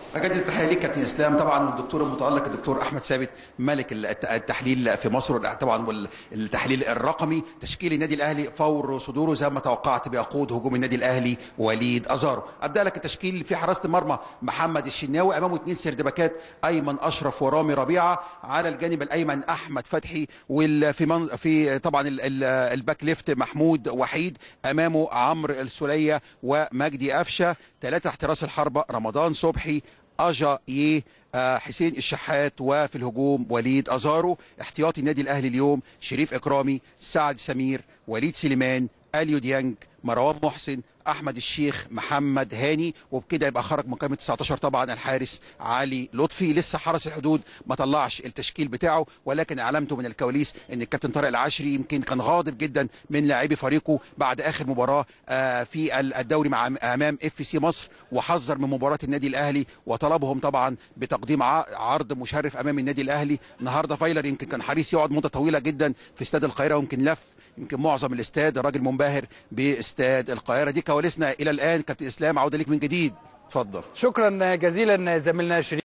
اجدد التحيه ليك كابتن اسلام طبعا الدكتور المتالق الدكتور احمد ثابت ملك الت- التحليل في مصر طبعا والتحليل الرقمي تشكيل النادي الاهلي فور صدوره زي ما توقعت بيقود هجوم النادي الاهلي وليد ازارو ابدا لك التشكيل في حراسه المرمى محمد الشناوي امامه اثنين سردباكات ايمن اشرف ورامي ربيعه على الجانب الايمن احمد فتحي وفي من في طبعا ال- ال- الباك ليفت محمود وحيد امامه عمرو السوليه ومجدي قفشه ثلاثه تحت راس الحربه رمضان صبحي اجا يه آه، حسين الشحات وفي الهجوم وليد ازارو احتياطي النادي الاهلي اليوم شريف اكرامي سعد سمير وليد سليمان اليو ديانج مروان محسن احمد الشيخ محمد هاني وبكده يبقى خرج من قائمه 19 طبعا الحارس علي لطفي لسه حرس الحدود ما طلعش التشكيل بتاعه ولكن علامته من الكواليس ان الكابتن طارق العشري يمكن كان غاضب جدا من لاعبي فريقه بعد اخر مباراه آه، في الدوري مع امام اف سي مصر وحذر من مباراه النادي الاهلي وطلبهم طبعا بتقديم ع- عرض مشرف امام النادي الاهلي النهارده فايلر يمكن كان حريص يقعد مده طويله جدا في استاد القاهره ويمكن لف يمكن معظم الاستاد الراجل منبهر باستاد القاهره دي كواليسنا الى الان كابتن اسلام عوده ليك من جديد اتفضل شكرا جزيلا زميلنا شريف